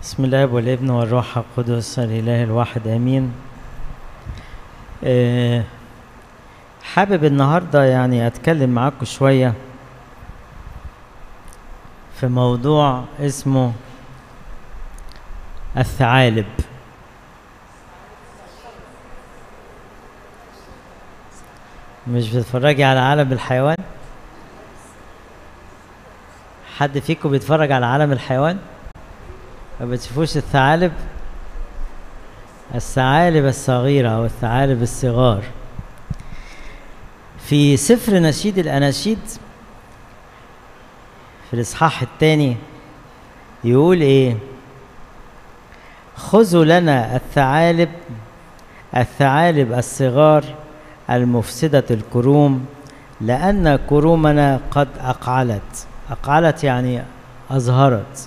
بسم الله والابن والروح القدس الاله الواحد امين آه، حابب النهارده يعني اتكلم معاكم شويه في موضوع اسمه الثعالب مش بتتفرجي على عالم الحيوان حد فيكم بيتفرج على عالم الحيوان ما بتشوفوش الثعالب الثعالب الصغيرة أو الثعالب الصغار في سفر نشيد الأناشيد في الإصحاح الثاني يقول إيه خذوا لنا الثعالب الثعالب الصغار المفسدة الكروم لأن كرومنا قد أقعلت أقعلت يعني أظهرت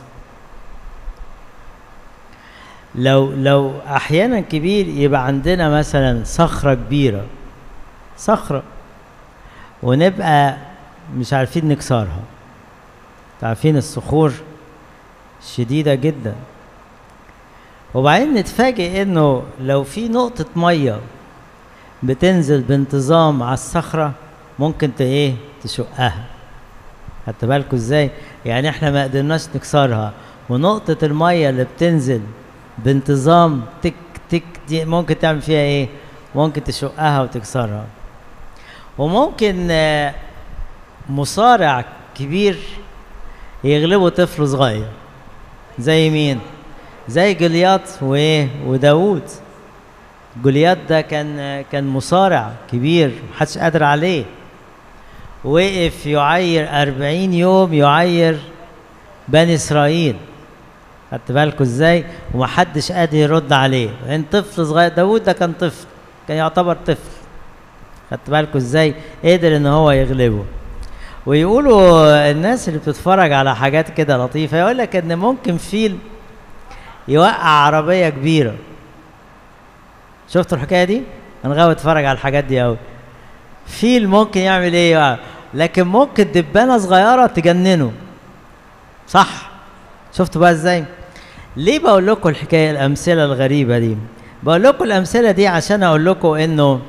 لو لو احيانا كبير يبقى عندنا مثلا صخره كبيره صخره ونبقى مش عارفين نكسرها عارفين الصخور شديده جدا وبعدين نتفاجئ انه لو في نقطه ميه بتنزل بانتظام على الصخره ممكن ت ايه تشقها خدت بالكوا ازاي يعني احنا ما قدرناش نكسرها ونقطه الميه اللي بتنزل بانتظام تك تك دي ممكن تعمل فيها ايه ممكن تشقها وتكسرها وممكن آه، مصارع كبير يغلبه طفل صغير زي مين زي جولياط وايه وداوود جولياط ده كان كان مصارع كبير محدش قادر عليه وقف يعير أربعين يوم يعير بني إسرائيل خدت بالكوا ازاي ومحدش قادر يرد عليه لان طفل صغير داوود ده كان طفل كان يعتبر طفل خدت بالكوا ازاي قدر ان هو يغلبه ويقولوا الناس اللي بتتفرج على حاجات كده لطيفه يقول لك ان ممكن فيل يوقع عربيه كبيره شفتوا الحكايه دي انا غاوي اتفرج على الحاجات دي قوي فيل ممكن يعمل ايه يوقع. لكن ممكن دبانه صغيره تجننه صح شفتوا بقى ازاي ليه بقول لكم الحكايه الامثله الغريبه دي بقول لكم الامثله دي عشان اقول لكم انه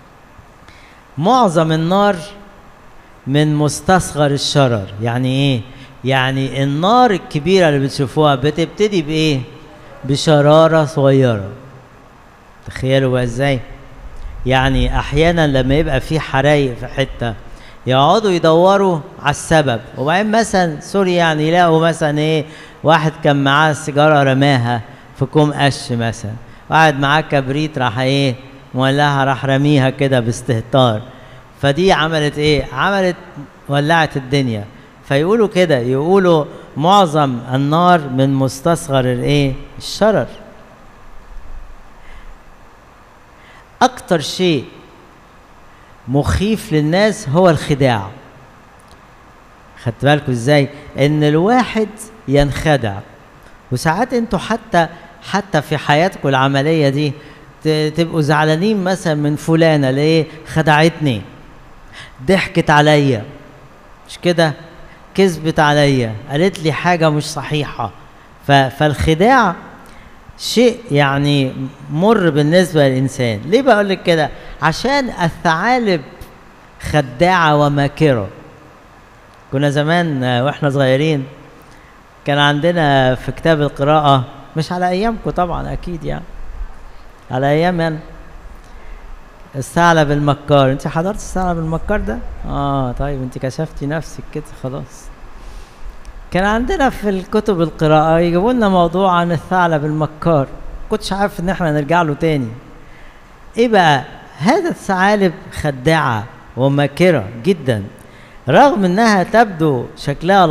معظم النار من مستصغر الشرر يعني ايه يعني النار الكبيره اللي بتشوفوها بتبتدي بايه بشراره صغيره تخيلوا بقى ازاي يعني احيانا لما يبقى في حرايق في حته يقعدوا يدوروا على السبب وبعدين مثلا سوري يعني يلاقوا مثلا ايه واحد كان معاه السيجاره رماها في كوم قش مثلا وقعد معاه كبريت راح ايه مولعها راح رميها كده باستهتار فدي عملت ايه عملت ولعت الدنيا فيقولوا كده يقولوا معظم النار من مستصغر الايه الشرر اكتر شيء مخيف للناس هو الخداع خدت بالكم ازاي ان الواحد ينخدع وساعات انتوا حتى حتى في حياتكم العمليه دي ت- تبقوا زعلانين مثلا من فلانه ليه خدعتني ضحكت عليا مش كده كذبت عليا قالت لي حاجه مش صحيحه ف- فالخداع شيء يعني مر بالنسبه للانسان ليه بقول لك كده عشان الثعالب خداعه وماكره كنا زمان آه، واحنا صغيرين كان عندنا في كتاب القراءه مش على ايامكم طبعا اكيد يعني على ايام يعني الثعلب المكار انت حضرت الثعلب المكار ده اه طيب انت كشفتي نفسك كده خلاص كان عندنا في الكتب القراءة يجيبوا لنا موضوع عن الثعلب المكار كنتش عارف ان احنا نرجع له تاني ايه بقى هذا الثعالب خداعة وماكرة جدا رغم انها تبدو شكلها